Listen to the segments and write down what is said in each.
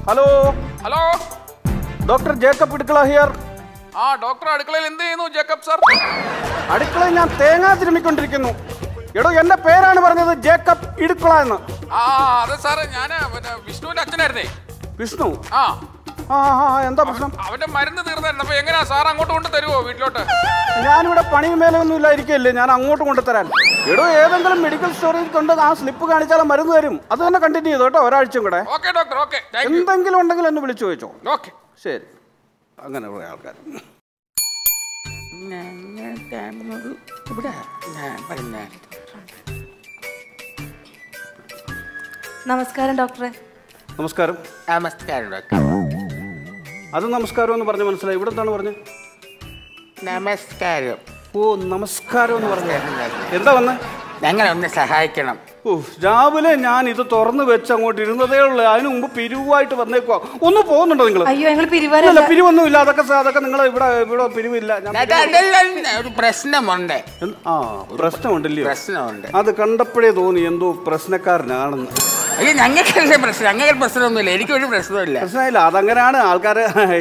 Hello hello doctor Jacob Idukkala here ആ doctor അടുക്കളയിൽ എന്ത് ചെയ്യുന്നു ജേക്കബ് സാർ അടുക്കളയിൽ ഞാൻ തേങ്ങ തിരുമ്മിക്കൊണ്ടിരിക്കുന്നു എടോ എന്റെ പേരാണ് പറഞ്ഞത് ജേക്കബ് ഇടുക്കള എന്ന് ആ അതെ സാറ് ഞാൻ പിന്നെ വിഷ്ണുവിന്റെ അച്ഛനായിരുന്നേ വിഷ്ണു ആ ആ ആ ആ, എന്താ പ്രശ്നം അവന്റെ മരുന്ന് തീർന്നായിരുന്നു അപ്പൊ എങ്ങനെയാ സാർ അങ്ങോട്ട് കൊണ്ട് തരുമോ വീട്ടിലോട്ട് ഞാനിവിടെ പണിയും മേലൊന്നും ഇല്ലായിരിക്കല്ലേ ഞാൻ അങ്ങോട്ട് കൊണ്ടുതരാൻ എടോ ഏതെങ്കിലും മെഡിക്കൽ സ്റ്റോറിൽ കൊണ്ട് ആ സ്ലിപ്പ് കാണിച്ചാൽ മരുന്ന് തരും അത് തന്നെ കണ്ടിന്യൂ ചെയ്തോ കേട്ടോ ഒരാഴ്ചയും കൂടെ okay doctor okay thank you എന്തെങ്കിലും ഉണ്ടെങ്കിൽ എന്നെ വിളിച്ചു ചോദിച്ചോ ഓക്കെ ശരി അങ്ങനെ കുറേ ആൾക്കാർ നമസ്കാരം ഡോക്ടറെ നമസ്കാരം നമസ്കാരം ഡോക്ടർ അത് നമസ്കാരം എന്ന് പറഞ്ഞ് മനസ്സിലായി ഇവിടെ എന്താണ് പറഞ്ഞത് നമസ്കാരം ഓ നമസ്കാരം എന്ന് പറഞ്ഞ എന്താ വന്നേ ഞങ്ങളൊന്ന് സഹായിക്കണം ഓ രാവിലെ ഞാൻ ഇത് തുറന്നു വെച്ച് അങ്ങോട്ട് ഇരുന്നതേ ഉള്ളൂ അതിന് മുമ്പ് പിരിവായിട്ട് വന്നേക്കുവാ ഒന്ന് പോകുന്നുണ്ടോ നിങ്ങൾ അയ്യോ ഞങ്ങൾ അല്ല പിരിവാരല്ല പിരിവൊന്നും ഇല്ല അതൊക്കെ സ- അതൊക്കെ നിങ്ങൾ ഇവിടെ ഇവിടെ പിരിവില്ല ഞാൻ അത് അതല്ല, ഒരു പ്രശ്നമുണ്ട് എന്ത്- ആ പ്രശ്നമുണ്ടല്ലയോ പ്രശ്നമുണ്ട് അത് കണ്ടപ്പോഴേ തോന്നി എന്തോ പ്രശ്നക്കാരനാണെന്ന് അയ്യോ ഞങ്ങൾക്കല്ലേ പ്രശ്നം ഞങ്ങൾക്ക് പ്രശ്നമൊന്നുമില്ല എനിക്കൊരു പ്രശ്നമില്ല പ്രശ്നമില്ല അതങ്ങനെയാണ് ആൾക്കാർ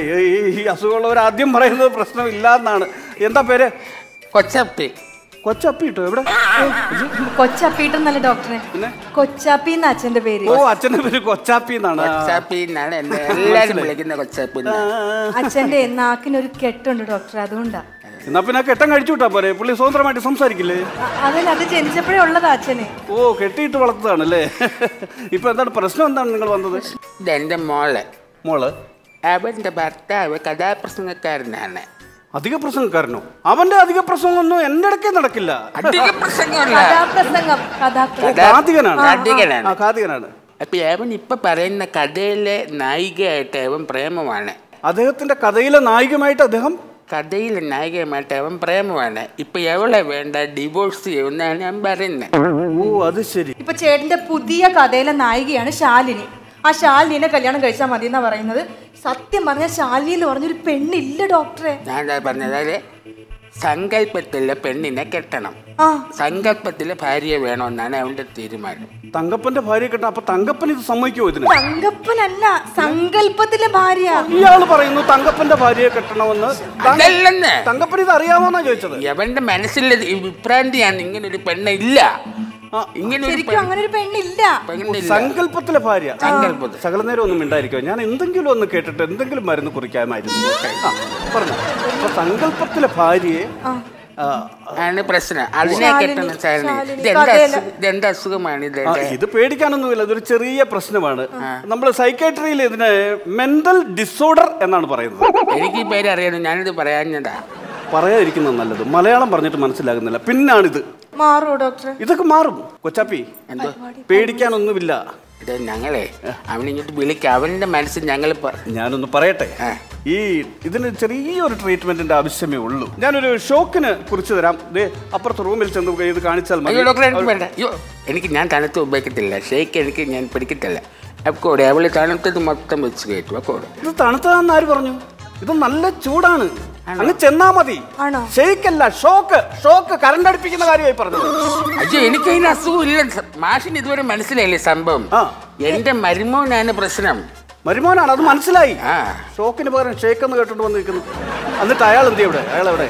ഈ അസുഖമുള്ളവർ ആദ്യം പറയുന്നത് പ്രശ്നമില്ല എന്നാണ് എന്താ പേര് കൊച്ചപ്പി കൊച്ചപ്പി കിട്ടോ എവിടെ കൊച്ചപ്പീട്ടെന്നല്ല ഡോക്ടറെ പിന്നെ? കൊച്ചാപ്പി എന്ന അച്ഛന്റെ പേര് ഓ അച്ഛന്റെ പേര് കൊച്ചാപ്പി എന്നാണ് ആ. കൊച്ചാപ്പി എന്നാണ് എന്നെ എല്ലാരും വിളിക്കുന്ന കൊച്ചപ്പി ആ, എന്ന്. ആ. അച്ഛന്റെ നാക്കിനൊരു കെട്ടുണ്ട് ഡോക്ടറെ അതുകൊണ്ടാ എന്നാ പിന്നെ ആ കെട്ടം കഴിച്ചു വിട്ടാ പോരെ പുള്ളി സ്വതന്ത്രമായിട്ട് സംസാരിക്കില്ലേ അ- അതല്ല അത് ജനിച്ചപ്പോഴേ ഉള്ളതാ അച്ഛന് ഓ കെട്ടിയിട്ട് വളർത്തതാണല്ലേ ഇപ്പൊ എന്താണ് പ്രശ്നം എന്താണ് നിങ്ങൾ വന്നത് ഇതെന്റെ മോള് മോള് അവന്റെ ഭർത്താവ് കഥാപ്രസംഗക്കാരനാണ് അധിക പ്രസംഗക്കാരനോ അവന്റെ അധിക പ്രസംഗമൊന്നും എന്റെ ഇടയ്ക്ക് നടക്കില്ല അധിക പ്രസംഗമല്ല കഥാപ്രസംഗം കഥാപ്രസംഗം കാതികനാണ് കാർത്തികനാണ് ആ കാതികനാണ് അപ്പൊ അവൻ ഇപ്പൊ പറയുന്ന കഥയിലെ നായികയായിട്ട് അവൻ പ്രേമമാണ് അദ്ദേഹത്തിന്റെ കഥയിലെ നായികമായിട്ട് അദ്ദേഹം കഥയിലെ നായികയുമായിട്ട് അവൻ പ്രേമമാണ് ഇപ്പൊ എവളെ വേണ്ട ഡിവോഴ്സ് ചെയ്യുമെന്നാണ് ഞാൻ പറയുന്നത് ഓ അത് ശരി ഇപ്പൊ ചേട്ടന്റെ പുതിയ കഥയിലെ നായികയാണ് ശാലിനി ആ ശാലിനിനെ കല്യാണം കഴിച്ചാൽ മതി എന്നാ പറയുന്നത് സത്യം പറഞ്ഞ ശാലിനി എന്ന് പറഞ്ഞൊരു പെണ്ണില്ല ഡോക്ടറെ ഞാൻ എന്താ പറഞ്ഞത് അതായത് സങ്കല്പത്തിലെ പെണ്ണിനെ കെട്ടണം ആ സങ്കല്പത്തിലെ ഭാര്യയെ വേണമെന്നാണ് അവന്റെ തീരുമാനം തങ്കപ്പന്റെ ഭാര്യ കെട്ട അപ്പൊ തങ്കപ്പൻ ഇത് സമ്മതിക്കുമോ ഇതിന് തങ്കപ്പനല്ല സങ്കല്പത്തിലെ ഭാര്യ ഇയാള് പറയുന്നു തങ്കപ്പന്റെ ഭാര്യയെ കെട്ടണമെന്ന് തങ്ക- അതല്ലെന്ന് തങ്കപ്പൻ ഇത് അറിയാമോന്നാ ചോദിച്ചത് എവന്റെ മനസ്സിലെ ഈ വിഭ്രാന്തിയാണ് ഇങ്ങനെ ഒരു പെണ്ണില്ല ആ, ഇങ്ങനെ ഒരു ശരിക്കും അങ്ങനെ ഒരു പെണ്ണില്ല പെണ്ണില്ല സങ്കല്പത്തിലെ ഭാര്യ സങ്കല്പത്തിൽ സകല നേരം ഒന്നും മിണ്ടായിരിക്കോ ഞാൻ എന്തെങ്കിലും ഒന്ന് കേട്ടിട്ട് എന്തെങ്കിലും മരുന്ന് കുറിക്കാമായിരുന്നു ആ, പറഞ്ഞു അപ്പൊ സങ്കല്പത്തിലെ ഭാര്യയെ ആ, ആണ് പ്രശ്നം അതിനെ ശാലിനി, കെട്ടണം സാറിന് ശാലിനി, ഇതെന്ത് കഥയില്. അസു- ഇതെന്ത് അസുഖമാണ് ഇത് ആ, ഇത് പേടിക്കാനൊന്നുമില്ല ഇതൊരു ചെറിയ പ്രശ്നമാണ് നമ്മൾ സൈക്കാട്രിയിൽ ഇതിന് മെന്റൽ ഡിസോർഡർ എന്നാണ് പറയുന്നത് എനിക്ക് ഈ പേര് അറിയാനും ഞാനിത് പറയാഞ്ഞതാ പറയാതിരിക്കുന്നത് നല്ലത് മലയാളം പറഞ്ഞിട്ട് മനസ്സിലാകുന്നില്ല പിന്നാണിത് മാറോ ഡോക്ടറെ ഇതൊക്കെ മാറും കൊച്ചാപ്പി എന്തോ പേടിക്കാനൊന്നുമില്ല ഇത് ഞങ്ങളെ അവനിങ്ങോട്ട് വിളിക്കുക അവന്റെ മനസ്സിൽ ഞങ്ങൾ ഞാനൊന്ന് പറയട്ടെ ആ. ഈ ഇതിന് ചെറിയൊരു ട്രീറ്റ്മെന്റിന്റെ ആവശ്യമേ ഉള്ളൂ ഞാനൊരു ഷോക്കിന് കുറിച്ച് തരാം ദേ അപ്പുറത്തെ റൂമിൽ ചെന്ന് ഇത് കാണിച്ചാൽ മതി അയ്യോ ഡോക്ടറെ എനിക്ക് വേണ്ട അയ്യോ എനിക്ക് ഞാൻ തണുത്ത് ഉപയോഗിക്കത്തില്ല ഷേക്ക് എനിക്ക് ഞാൻ പിടിക്കത്തില്ല അപ്പോടെ അവള് തണുത്തത് മൊത്തം വെച്ച് കയറ്റും അപ്പോടെ ഇത് തണുത്തതാന്ന് ആര് പറഞ്ഞു ഇത് നല്ല ചൂടാണ് അങ്ങ് ചെന്നാ മതി ആണോ? ഷെയ്ക്കല്ല ഷോക്ക് ഷോക്ക് കറണ്ട് അടുപ്പിക്കുന്ന കാര്യമായി പറഞ്ഞത് അയ്യോ എനിക്ക് അതിന് അസുഖം ഇല്ല സ- മാഷിന് ഇതുവരെ മനസ്സിലായില്ലേ സംഭവം ആ. എന്റെ മരുമോനാണ് പ്രശ്നം മരുമോനാണ് അത് മനസ്സിലായി ആ ഷോക്കിന് പകരം ഷേക്ക് എന്ന് കേട്ടോണ്ട് വന്നിരിക്കുന്നു എന്നിട്ട് അയാൾ എന്ത് ഇവിടെ അയാൾ എവിടെ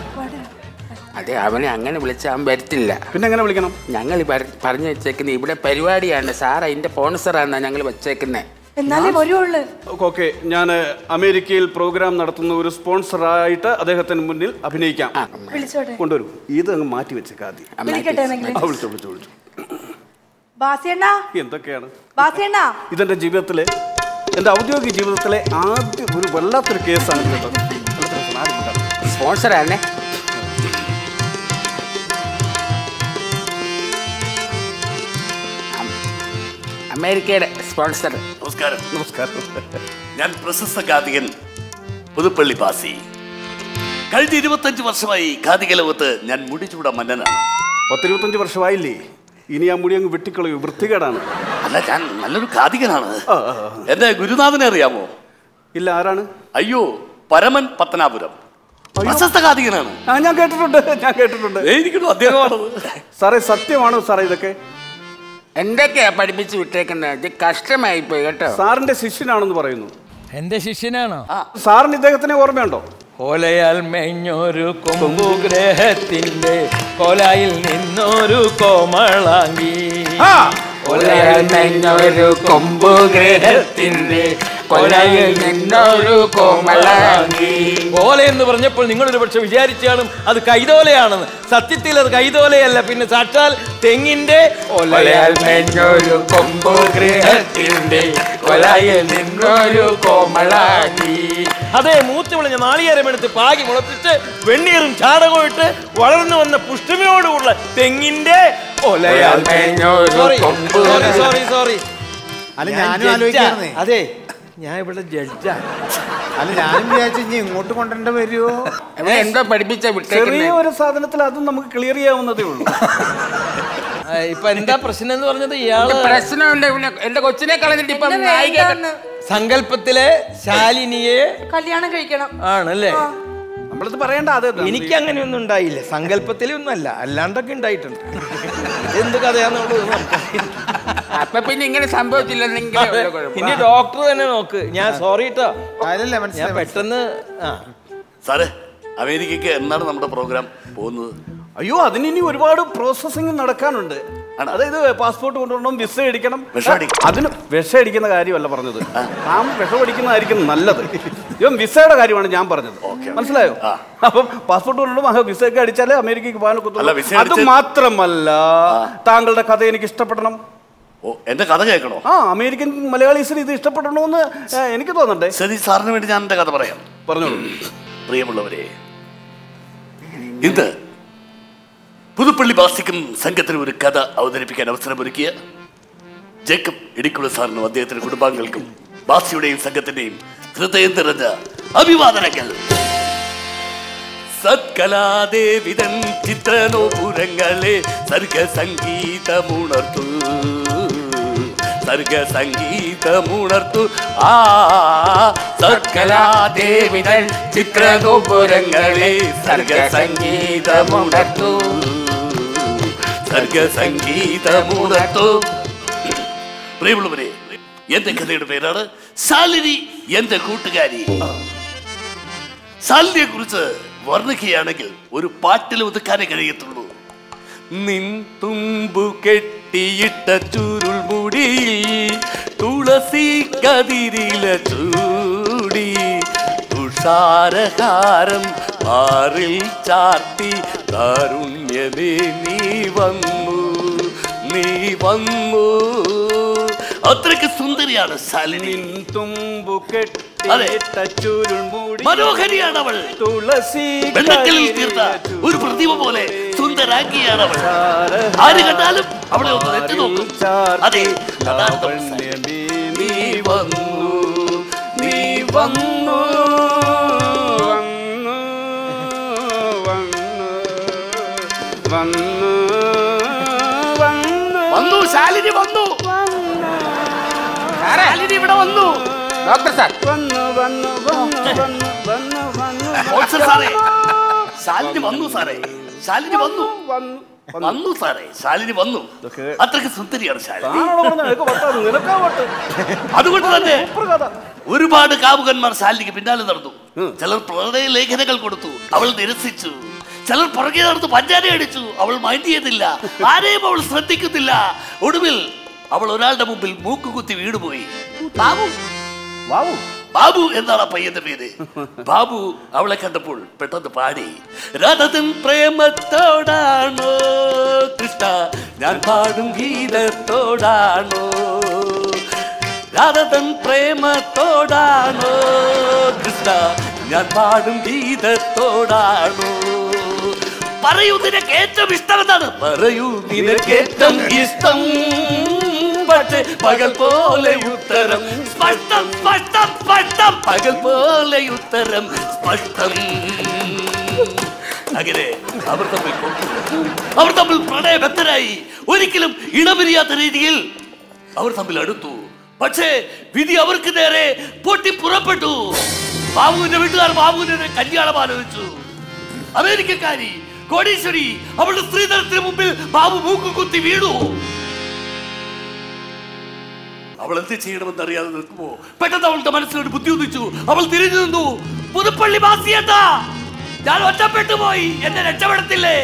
അതെ അവനെ അങ്ങനെ വിളിച്ച അവൻ വരത്തില്ല പിന്നെ എങ്ങനെ വിളിക്കണം ഞങ്ങൾ പറഞ്ഞു വെച്ചേക്കുന്നത് ഇവിടെ പരിപാടിയാണ് സാർ അതിന്റെ സ്പോൺസറാണ് ഞങ്ങൾ വെച്ചേക്കുന്നത് എന്നാലേ വരുവുള്ളു ഓക്കെ ഞാൻ അമേരിക്കയിൽ പ്രോഗ്രാം നടത്തുന്ന ഒരു സ്പോൺസറായിട്ട് അദ്ദേഹത്തിന് മുന്നിൽ അഭിനയിക്കാം വിളിച്ചോട്ടെ കൊണ്ടുവരും ഇത് അങ്ങ് മാറ്റി വെച്ചേക്കാം ആദ്യം വിളിക്കട്ടെ എന്നെങ്കിലും ആ വിളിച്ചു വിളിച്ചു വിളിച്ചു ബാസിയണ്ണ എന്തൊക്കെയാണ് ബാസിയണ്ണ ഇതെന്റെ ജീവിതത്തിലെ എന്റെ ഔദ്യോഗിക ജീവിതത്തിലെ ആദ്യ ഒരു വല്ലാത്തൊരു കേസാണ് ഇത് കേട്ടോ. വല്ലാത്തൊരു കേസാണ്. ആരും മിണ്ടാതെ. സ്പോൺസറാണ് അമേരിക്കയുടെ സ്പോൺസർ നമസ്കാരം നമസ്കാരം ഞാൻ പ്രശസ്ത ഗാതികൻ പുതുപ്പള്ളി ബാസി കഴിഞ്ഞ ഇരുപത്തഞ്ച് വർഷമായി ഗാതിക ലോകത്ത് ഞാൻ മുടിചൂട മന്നനാണ് പത്തിരുപത്തഞ്ച് വർഷമായില്ലേ ഇനി ആ മുടി അങ്ങ് വെട്ടിക്കളയൂ വൃത്തികേടാണ് അല്ല ഞാൻ നല്ലൊരു ഗാതികനാണ് ആ, ആ, ആ. എന്റെ ഗുരുനാഥനെ അറിയാമോ ഇല്ല ആരാണ് അയ്യോ പരമൻ പത്തനാപുരം പ്രശസ്ത ഗാതികനാണ് ആ ഞാൻ കേട്ടിട്ടുണ്ട് ഞാൻ കേട്ടിട്ടുണ്ട് എനിക്കൊരു അദ്ദേഹമാണത് സാറേ സത്യമാണോ സാറേ ഇതൊക്കെ എന്തൊക്കെയാ പഠിപ്പിച്ച് വിട്ടേക്കുന്നത് ഇത് കഷ്ടമായി പോയി കേട്ടോ സാറിന്റെ ശിഷ്യനാണെന്ന് പറയുന്നു എന്റെ ശിഷ്യനാണോ സാറിന് ഇദ്ദേഹത്തിനെ ഓർമ്മയുണ്ടോ കോലയാൽ മേഞ്ഞൊരു കൊമ്പുഗ്രഹത്തിന്റെ കോലായിൽ നിന്നൊരു കോമളാങ്കി കൊലയാൽ നിന്നൊരു കൊമ്പു ഗ്രഹത്തിന്റെ കൊലയിൽ നിന്നൊരു കോമളാങ്കി കോല എന്ന് പറഞ്ഞപ്പോൾ നിങ്ങളൊരു പക്ഷെ വിചാരിച്ചാലും അത് കൈതോലയാണെന്ന് സത്യത്തിൽ അത് കൈതോലയല്ല പിന്നെ സാക്ഷാൽ തെങ്ങിന്റെ കൊലയാൽ നിന്നൊരു കൊമ്പു ഗ്രഹത്തിന്റെ കൊലയിൽ നിന്നൊരു കോമളാങ്കി അതെ മൂത്ത് വിളഞ്ഞ നാളികേരം എടുത്ത് പാകി മുളപ്പിച്ച് വെണ്ണീറും ചാണകവും ഇട്ട് വളർന്നു വന്ന പുഷ്ടിമയോടുള്ള തെങ്ങിന്റെ കൊലയാൽ മേഞ്ഞൊരു സോറി കൊമ്പു സോറി സോറി സോറി അല്ല ഞാനും ആലോചിക്കായിരുന്നേ അതെ ഞാൻ ഇവിടെ ജഡ്ജാ അല്ല ഞാനും വിചാരിച്ചു ഇനി ഇങ്ങോട്ട് കൊണ്ടുവരേണ്ട വരുമോ ഇവിടെ എന്തോ പഠിപ്പിച്ച ചെറിയ വിട്ടേക്കുന്നത് ഒരു സാധനത്തിൽ അതും നമുക്ക് ക്ലിയർ ചെയ്യാവുന്നതേ ഉള്ളൂ ആ, ഇപ്പൊ എന്താ പ്രശ്നം എന്ന് പറഞ്ഞത് ഇയാള് പ്രശ്നമുണ്ട് ഇവിടെ എന്റെ കൊച്ചിനെ കളഞ്ഞിട്ട് ഇപ്പം എന്നെ നായിക വേണ്ടാന്ന്. സങ്കല്പത്തിലെ ശാലിനിയെ കല്യാണം കഴിക്കണം ആണല്ലേ നമ്മളിത് പറയണ്ട അത് എനിക്ക് അങ്ങനെയൊന്നും ഉണ്ടായില്ല സങ്കല്പത്തിലൊന്നും അല്ല അല്ലാണ്ടൊക്കെ ഉണ്ടായിട്ടുണ്ട് എന്ത് കഥയാന്നുള്ളത് നമുക്കറിയില്ല. അപ്പൊ പിന്നെ ഇങ്ങനെ സംഭവിച്ചില്ലെന്നെങ്കിൽ അതെ, ഇനി ഡോക്ടർ തന്നെ നോക്ക് ഞാൻ സോറി കേട്ടോ അതല്ലേ ഞാൻ മനസ്സിലായി പെട്ടെന്ന് ആ സാറേ അമേരിക്കയ്ക്ക് എന്നാണ് നമ്മുടെ പ്രോഗ്രാം പോകുന്നത് അയ്യോ അതിന് ഇനി ഒരുപാട് പ്രോസസ്സിംഗ് നടക്കാനുണ്ട് ആണോ? അതായത് പാസ്പോർട്ട് കൊണ്ടുവരണം വിസ അടിക്കണം വിസ അടിക്കണം. അതിന് വിഷ അടിക്കുന്ന കാര്യമല്ല പറഞ്ഞത് താൻ വിഷം അടിക്കുന്നതായിരിക്കും നല്ലത് ഇവൻ വിസയുടെ കാര്യമാണ് ഞാൻ പറഞ്ഞത് മനസ്സിലായോ ആ. അപ്പം പാസ്പോർട്ട് കൊണ്ടുവരണം ആ വിസ ഒക്കെ അടിച്ചാലേ അമേരിക്കയ്ക്ക് പോകാൻ അല്ല, ഒക്കത്തുള്ളൂ. വിസ അത് അടിച്ച് മാത്രമല്ല താങ്കളുടെ കഥ എനിക്ക് ഇഷ്ടപ്പെടണം ഓ എന്റെ കഥ കേൾക്കണോ ആ അമേരിക്കൻ മലയാളീസിന് ഇത് ഇഷ്ടപ്പെടണമെന്ന് ഏ, എനിക്ക് തോന്നണ്ടേ ശരി സാറിന് വേണ്ടി ഞാൻ എന്റെ കഥ പറയാം പറഞ്ഞോളൂ പ്രിയമുള്ളവരെ ഇന്ന് പുതുപ്പള്ളി ബാസിക്കും സംഘത്തിനും ഒരു കഥ അവതരിപ്പിക്കാൻ അവസരമൊരുക്കിയ ജേക്കബ് ഇടിക്കുള്ള സാറിനും അദ്ദേഹത്തിന്റെ കുടുംബാംഗങ്ങൾക്കും ബാസിയുടെയും സംഘത്തിന്റെയും ഹൃദയം നിറഞ്ഞ അഭിവാദനങ്ങൾ സത്കലാദേവിതൻ ചിത്രനോപുരങ്ങളെ സർഗ സംഗീതമുണർത്തു സർഗ സംഗീതമുണർത്തു ആ സത്കലാദേവിതൻ ചിത്രഗോപുരങ്ങളെ സർഗ സംഗീതമുണർത്തു സർഗ സംഗീതമുണർത്തു പ്രിയമുള്ളവരെ എന്റെ കഥയുടെ പേരാണ് ശാലിനി എന്റെ കൂട്ടുകാരി ശാലിനിയെ കുറിച്ച് വർണ്ണിക്കുകയാണെങ്കിൽ ഒരു പാട്ടിൽ ഒതുക്കാനേ കഴിയത്തുള്ളൂ നിൻ തുമ്പു കെട്ടിയിട്ട ചുരുൾ മുടി തുളസി കതിരില ചൂടി തുഷാരഹാരം മാറിൽ ചാർത്തി കാരുണ്യമേ നീ വന്നു നീ വന്നു അത്രയ്ക്ക് സുന്ദരിയാണ് ശാലിനി തുമ്പു അതെ. കെട്ടിയിട്ട ചുരുൾമുടി മനോഹരിയാണ് അവൾ തുളസി വെണ്ണക്കല്ലിൽ തീർത്ത ഒരു പ്രതിമ പോലെ സുന്ദരാക്കിയാണ് അവൾ ആര് കണ്ടാലും അവളെ ഒന്ന് എത്തി നോക്കും അതെ അതാണ് ലാവണ്യമേ നീ വന്നു നീ വന്നു വന്നു വന്നു വന്നു വന്നു വന്നു ശാലിനി വന്നു ശാലിനി ഇവിടെ വന്നു ഡോക്ടർ സാർ വന്നു വന്നു വന്നു വന്നു വന്നു വന്നു ഓൾസർ സാറേ ശാലിനി വന്നു സാറേ ശാലിനി വന്നു വന്നു വന്നു സാറേ ശാലിനി വന്നു ഇതൊക്കെ- അത്രയ്ക്ക് സുന്ദരിയാണ് ശാലിനി ആണോ പറഞ്ഞത് നിനക്ക് വട്ടാ നിനക്കാ വട്ട് അതുകൊണ്ട് തന്നെ സൂപ്പർ കഥ ഒരുപാട് കാമുകന്മാർ ശാലിനിക്ക് പിന്നാലെ നടന്നു ചിലർ പ്രണയ ലേഖനങ്ങൾ കൊടുത്തു അവൾ നിരസിച്ചു ചിലർ പുറകെ നടന്നു പഞ്ചാര അടിച്ചു അവൾ മൈൻഡ് ചെയ്തില്ല ആരെയും അവൾ ശ്രദ്ധിക്കുന്നില്ല ഒടുവിൽ അവൾ ഒരാളുടെ മുമ്പിൽ മൂക്കുകുത്തി വീണുപോയി ബാബു വാവു ബാബു എന്നാണ് ആ പയ്യന്റെ പേര് ബാബു അവളെ കണ്ടപ്പോൾ പെട്ടെന്ന് പാടി രഥതൻ പ്രേമത്തോടാണോ കൃഷ്ണ ഞാൻ പാടും ഗീതത്തോടാണോ രാധതൻ പ്രേമത്തോടാണോ കൃഷ്ണ ഞാൻ പാടും ഗീതത്തോടാണോ പറയൂ നിനക്ക് ഏറ്റവും ഇഷ്ടം എന്താണ് പറയൂ നിനക്ക് ഏറ്റവും ഇഷ്ടം പക്ഷേ പകൽ പോലെ ഉത്തരം സ്പഷ്ടം സ്പഷ്ടം സ്പഷ്ടം പകൽ പോലെ ഉത്തരം സ്പഷ്ടം അങ്ങനെ അവർ തമ്മിൽ കൊണ്ടുപോയി. അവർ തമ്മിൽ പ്രണയബദ്ധരായി ഒരിക്കലും ഇടപിരിയാത്ത രീതിയിൽ അവർ തമ്മിൽ അടുത്തു പക്ഷേ വിധി അവർക്ക് നേരെ പൊട്ടി പുറപ്പെട്ടു ബാബുവിന്റെ വീട്ടുകാർ ബാബുവിനെ കല്യാണം ആലോചിച്ചു അമേരിക്കക്കാരി കോടീശ്വരി അവളുടെ സ്ത്രീധനത്തിന് മുമ്പിൽ ബാബു മൂക്ക് കുത്തി വീണു അവൾ എന്ത് ചെയ്യണമെന്ന് അറിയാതെ നിൽക്കുമോ പെട്ടെന്ന് അവളുടെ മനസ്സിലൊരു ബുദ്ധി ഉദിച്ചു അവൾ തിരിഞ്ഞു നിന്നു പുതുപ്പള്ളി ബാസിയേട്ടാ ഞാൻ ഒറ്റപ്പെട്ടു പോയി എന്നെ രക്ഷപ്പെടത്തില്ലേ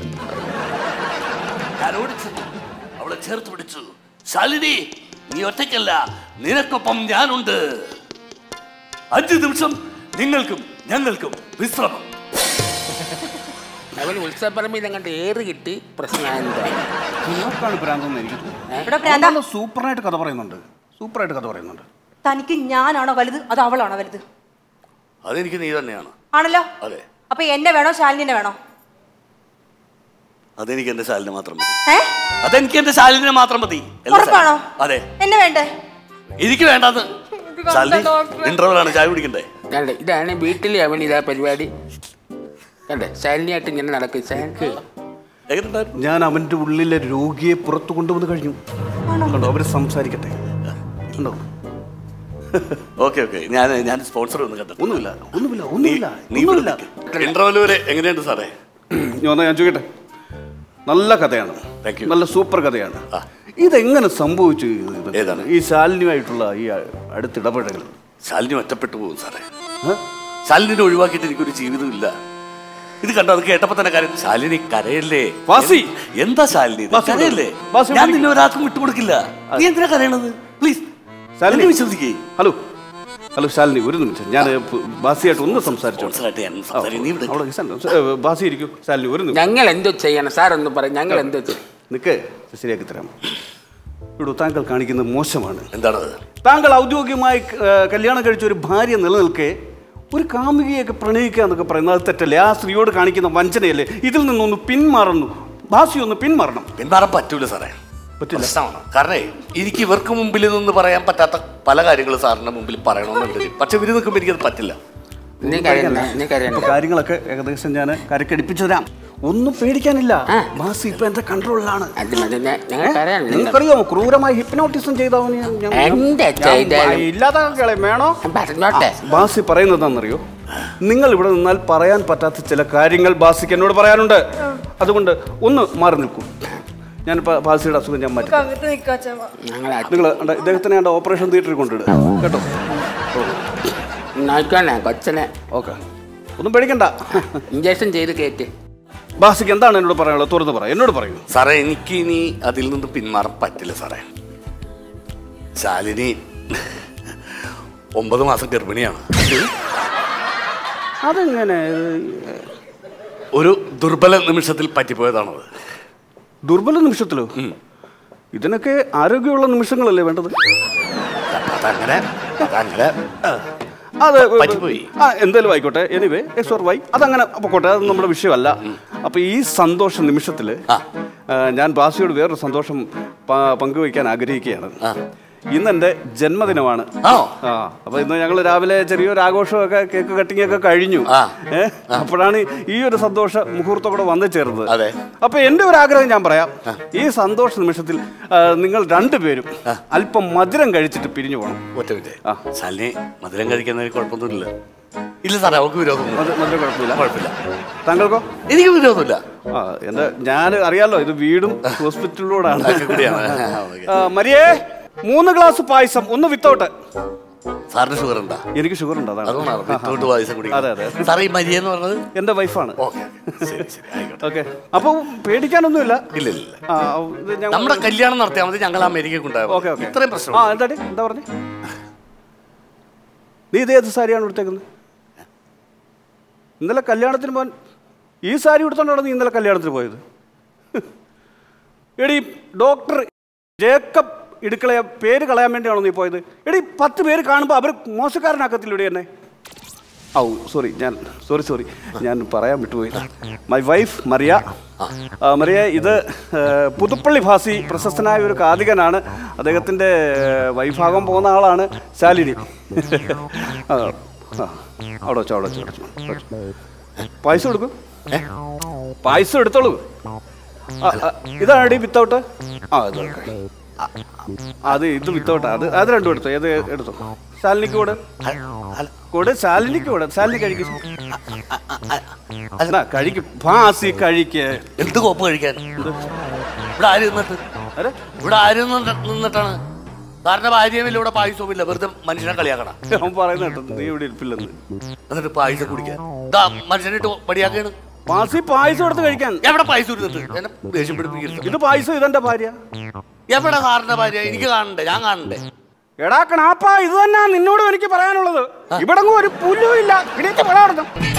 ഞാൻ ഓടിച്ചു അവളെ ചേർത്ത് പിടിച്ചു ശാലിനി നീ ഒറ്റയ്ക്കല്ല നിനക്കൊപ്പം ഞാനുണ്ട് അഞ്ചു നിമിഷം നിങ്ങൾക്കും ഞങ്ങൾക്കും വിശ്രമം അവൻ ഉത്സവപ്പറമ്പിൽ അങ്ങോട്ട് ഏറ് കിട്ടി പ്രശ്നം നോക്കാണ് ഭ്രാന്തെന്ന് എനിക്ക് ഇവിടെ പ്രാന്ത തോന്നുന്നു സൂപ്പറായിട്ട് കഥ പറയുന്നുണ്ട് സൂപ്പറായിട്ട് കഥ പറയുന്നുണ്ട് തനിക്ക് ഞാനാണോ വലുത് അത് അവളാണോ വലുത് അതെനിക്ക് നീ തന്നെയാണ് ആണല്ലോ അതെ അപ്പൊ എന്നെ വേണോ ശാലിനിനെ വേണോ അതെനിക്ക് എന്റെ ശാലിനെ മാത്രം മതി ഏ അതെനിക്ക് എന്റെ ശാലിനെ മാത്രം മതി എല്ലാ ഉറപ്പാണോ ശാലിനും. അതെ എന്നെ വേണ്ടേ എനിക്ക് വേണ്ടാന്ന് ശാലിനി ഇന്റർവൽ ആണ് ചായ കുടിക്കണ്ടേ കണ്ടേ ഇതാണ് വീട്ടിലെ അവൻ ഇതാ പരിപാടി കണ്ടേ ശാലിനിയായിട്ട് ഇങ്ങനെ നടക്കും ശാലിക്ക് എങ്ങനെയുണ്ടായിരുന്നു ഞാൻ അവന്റെ ഉള്ളിലെ രോഗിയെ പുറത്തു കൊണ്ടുവന്ന് കഴിഞ്ഞു കണ്ടോ അവര് സംസാരിക്കട്ടെ കണ്ടോ ഓക്കെ ഓക്കെ ഞാൻ ഞാൻ സ്പോൺസർ ഒന്ന് കണ്ടു ഒന്നുമില്ല ഒന്നുമില്ല ഒന്നുമില്ല നീ ഒന്നുമില്ല ഇന്റർവൽ വരെ എങ്ങനെയുണ്ട് സാറേ ഞാൻ വന്നാ ഞാൻ ചോദിക്കട്ടെ നല്ല കഥയാണ് Thank you. നല്ല സൂപ്പർ കഥയാണ് ആ. ഇതെങ്ങനെ സംഭവിച്ചു ഇത്? ഏതാണ്? ഈ ശാലിനിയുമായിട്ടുള്ള ഈ അടുത്തിടപെടൽ ശാലിനി ഒറ്റപ്പെട്ടു പോകും സാറേ ശാലിനിനെ ഒഴിവാക്കിയിട്ട് എനിക്കൊരു ജീവിതമില്ല ഇത് കണ്ടോ അത് കേട്ടപ്പോ തന്നെ കാര്യം ശാലിനി കരയല്ലേ വാസി! എന്താ ശാലിനി ഇത്? വാസി ഇവിടെ കരയല്ലേ വാസി ഇവിടെ ഞാൻ ഇരിക്ക്. നിന്നെ ഒരാൾക്കും വിട്ടുകൊടുക്കില്ല നീ എന്തിനാ കരയണത് പ്ലീസ് ശാലിനി. ശാലിനി വിശ്വസിക്കേ ഹലോ ഹലോ ശാലിനി ഒരു നിമിഷം ഞാൻ ബാസിയായിട്ട് ഒന്ന് സംസാരിച്ചോട്ടെ സ്പോൺസറായിട്ട് ഞാൻ സംസാരിക്കും. നീ ഇവിടെ അവിടെ ഇരിക്ക്. ഏ, ബാസി ഇരിക്കൂ ശാലിനി ഒരു നിമിഷം ഞങ്ങൾ എന്തോ ചെയ്യണം സാർ ഒന്ന് പറയും ഞങ്ങൾ എന്തോ ചെയ്യും നിക്ക് ശരിയാക്കി തരാം ഇവിടെ താങ്കൾ കാണിക്കുന്നത് മോശമാണ് എന്താണത് താങ്കൾ ഔദ്യോഗികമായി ഏ, കല്യാണം കഴിച്ച ഒരു ഭാര്യ നിലനിൽക്കെ ഒരു കാമുകിയൊക്കെ പ്രണയിക്കുക എന്നൊക്കെ പറയുന്നത് അത് തെറ്റല്ലേ ആ സ്ത്രീയോട് കാണിക്കുന്ന വഞ്ചനയല്ലേ ഇതിൽ നിന്നൊന്ന് പിന്മാറുന്നു ബാസി ഒന്ന് പിന്മാറണം പിന്മാറാൻ പറ്റൂല സാറേ പറ്റില്ല. പ്രശ്നമാണ് കാരണം എനിക്ക് ഇവർക്ക് മുമ്പിൽ നിന്ന് പറയാൻ പറ്റാത്ത പല കാര്യങ്ങളും സാറിന്റെ മുമ്പിൽ പറയണമെന്നുണ്ട് പക്ഷെ ഇവര് നിൽക്കുമ്പോൾ എനിക്കത് പറ്റില്ല നീ കരയണ്ട നീ ഇപ്പൊ കരയണ്ട കാര്യങ്ങളൊക്കെ ഏകദേശം ഞാൻ കരക്കടിപ്പിച്ചു തരാം ഒന്നും പേടിക്കാനില്ല ആ. ബാസി ഇപ്പൊ എന്റെ കൺട്രോളിലാണ് അത് മതി ഞാൻ- ഞങ്ങൾ കരയാണ് നിങ്ങൾക്കറിയാമോ ക്രൂരമായി ഹിപ്നോട്ടിസം ചെയ്തവന് ഞാൻ- ഞാൻ- എന്റെ ഞാൻ ചെയ്താലും. ഇല്ലാതാക്കളെ വേണോ പറഞ്ഞോട്ടെ ബാസി പറയുന്നത് എന്താണെന്നറിയോ നിങ്ങൾ ഇവിടെ നിന്നാൽ പറയാൻ പറ്റാത്ത ചില കാര്യങ്ങൾ ബാസിക്ക് എന്നോട് പറയാനുണ്ട് അതുകൊണ്ട് ഒന്ന് മാറി നിൽക്കൂ ഞാൻ ബാസിയുടെ അസുഖം ഞാൻ മാറ്റി അങ്ങോട്ട് നിക്കാച്ചാ ഞങ്ങൾ നിങ്ങൾ ഇദ്ദേഹത്തിനെ എൻ്റെ ഓപ്പറേഷൻ തിയേറ്ററിൽ കൊണ്ടിടുക കേട്ടോ നോക്കണേ കൊച്ചനെ ഓക്കെ ഒന്നും പേടിക്കണ്ട ഇഞ്ചക്ഷൻ ചെയ്ത് കയറ്റി ബാസിക്ക് എന്താണ് എന്നോട് പറയാനുള്ളത് തുറന്ന് പറ എന്നോട് പറയൂ സാറേ എനിക്ക് ഇനി അതിൽ നിന്ന് പിന്മാറാൻ പറ്റില്ല സാറേ ശാലിനി ഒമ്പത് മാസം ഗർഭിണിയാണ് അതെങ്ങനെ ഒരു ദുർബല നിമിഷത്തിൽ പറ്റിപ്പോയതാണത് ദുർബല നിമിഷത്തിലോ ഇതിനൊക്കെ ആരോഗ്യമുള്ള നിമിഷങ്ങളല്ലേ വേണ്ടത് അതങ്ങനെ അതങ്ങനെ അത് പറ്റിപ്പോയി. ആ എന്തായാലും ആയിക്കോട്ടെ എനിവേ എക്സ് ഓർ വൈ അതങ്ങനെ പൊക്കോട്ടെ അത് നമ്മുടെ വിഷയമല്ല അപ്പൊ ഈ സന്തോഷ നിമിഷത്തില് ആ. ആ, ഞാൻ ബാസിയോട് വേറൊരു സന്തോഷം പ- പങ്കുവയ്ക്കാൻ ആഗ്രഹിക്കുകയാണ് ആ. ഇന്ന് എൻ്റെ ജന്മദിനമാണ് ആണോ? ആ അപ്പൊ ഇന്ന് ഞങ്ങൾ രാവിലെ ചെറിയൊരു ആഘോഷമൊക്കെ കേക്ക് കട്ടിങ് ഒക്കെ കഴിഞ്ഞു ആ. ഏ അപ്പോഴാണ് ഈ ഒരു സന്തോഷ മുഹൂർത്തം കൂടെ വന്നു ചേർന്നത് അതെ. അപ്പൊ എന്റെ ഒരു ആഗ്രഹം ഞാൻ പറയാം ഈ സന്തോഷ നിമിഷത്തിൽ ആ, നിങ്ങൾ രണ്ടുപേരും അല്പം മധുരം കഴിച്ചിട്ട് പിരിഞ്ഞു പോകണം ഒറ്റ മിനിറ്റ് ആ. ശാലിനി മധുരം കഴിക്കുന്നതിന് കുഴപ്പമൊന്നുമില്ല ഇല്ല സാറേ അവൾക്ക് വിരോധമൊന്നും അത് മധുരം കുഴപ്പമില്ല കുഴപ്പമില്ല താങ്കൾക്കോ എനിക്ക് വിരോധമില്ല ആ എന്റെ ഞാൻ അറിയാലോ ഇത് വീടും ഹോസ്പിറ്റലിലൂടാണ് അതൊക്കെ കൂടിയാണ് ആ, ഓക്കേ. ആ, മരിയേ മൂന്ന് ഗ്ലാസ് പായസം ഒന്ന് വിത്തൗട്ട് സാറിന് ഷുഗർ ഉണ്ടാ എനിക്ക് ഷുഗർ ഉണ്ട് അതാണ് അതുകൊണ്ടാണ് വിത്തോട്ട് പായസം അതെ, അതെ. കുടിക്കുന്നത് സാറേ ഈ മരിയെന്ന് പറഞ്ഞത് എന്റെ വൈഫാണ് ഓക്കെ ശരി ശരി ആയിക്കോട്ടെ ഓക്കെ അപ്പൊ പേടിക്കാനൊന്നുമില്ല ഇല്ല ഇല്ല ഇല്ല. ആ ഇത് ഞാൻ നമ്മുടെ കല്യാണം നടത്തിയാൽ മതി ഞങ്ങൾ അമേരിക്കക്ക് ഓക്കെ ഉണ്ടാവും ഓക്കെ ഇത്രയും ആ പ്രശ്നം എന്താടി എന്താ പറഞ്ഞേ നീ ഇത് ഏത് സാരിയാണ് എടുത്തേക്കുന്നത് ഇന്നലെ കല്യാണത്തിന് പോകാൻ ഈ സാരി എടുത്തോണ്ടാണ് നീ ഇന്നലെ കല്യാണത്തിന് പോയത് എടി ഡോക്ടർ ജേക്കബ് ഇടുക്കളയ പേര് കളയാൻ വേണ്ടിയാണോ നീ പോയത് എടി പത്ത് പേര് കാണുമ്പോൾ അവർ മോശക്കാരനാക്കത്തില്ലൂടെ എന്നെ ഔ സോറി ഞാൻ സോറി സോറി ഞാൻ പറയാൻ വിട്ടുപോയി മൈ വൈഫ് മറിയ ആ, മറിയ ഇത് ആ, പുതുപ്പള്ളി ഭാസി പ്രശസ്തനായ ഒരു കാതികനാണ് അദ്ദേഹത്തിൻ്റെ വൈഫാകാൻ പോകുന്ന ആളാണ് ശാലിനി ആ, ആ, അവിടെ വെച്ചോ അവിടെ വെച്ചോ അവിടെ വെച്ചോ, അവിടെ വെച്ചോ. പായസം എടുക്കും പായസം എടുത്തോളൂ ആ, ആ, ഇതാണടി വിത്തൗട്ട് ആ ഇത് ഓക്കെ. ആ, അത് ഇത് വിത്തൗട്ട് അത് അത് രണ്ടും എടുത്തോ ഏത് എടുത്തോ ശാലിനിക്ക് കൂടെ കൂടെ ശാലിനിക്ക് കൂടെ ശാലിനി കഴിക്കും അല്ല കഴിക്കും ഭാസി കഴിക്ക് എന്ത് കോപ്പ് കഴിക്കാൻ ഇവിടെ ആര് നിന്നിട്ട് അരെ ഇവിടെ ആര് നിന്നിട്ട്- നിന്നിട്ടാണ് സാറിന്റെ ഭാര്യയുമില്ല ഇവിടെ പായസവും ഇല്ല വെറുതെ മനുഷ്യനെ കളിയാക്കണം അവൻ പറയുന്ന കേട്ടോ നീ ഇവിടെ ഇരിപ്പില്ലെന്ന് എന്നിട്ട് പായസം കുടിക്കാൻ ഇതാ മനുഷ്യനിട്ട് മടിയാക്കാണ് മാസി പായസം എടുത്ത് കഴിക്കാൻ എവിടെ പായസം ഇരുന്നിട്ട് എന്നെ ദേഷ്യം പിടിപ്പിക്കരുത് ഇത് പായസം ഇതെന്റെ ഭാര്യ എവിടെ സാറിന്റെ ഭാര്യ എനിക്ക് കാണണ്ടേ ഞാൻ കാണണ്ടേ എടാ കണാപ്പ ഇത് തന്നെ നിന്നോടും എനിക്ക് പറയാനുള്ളത് ഇവിടെ ഒരു പുല്ലും ഇല്ല ഇടയ്ക്ക് പറയാറുണ്ട്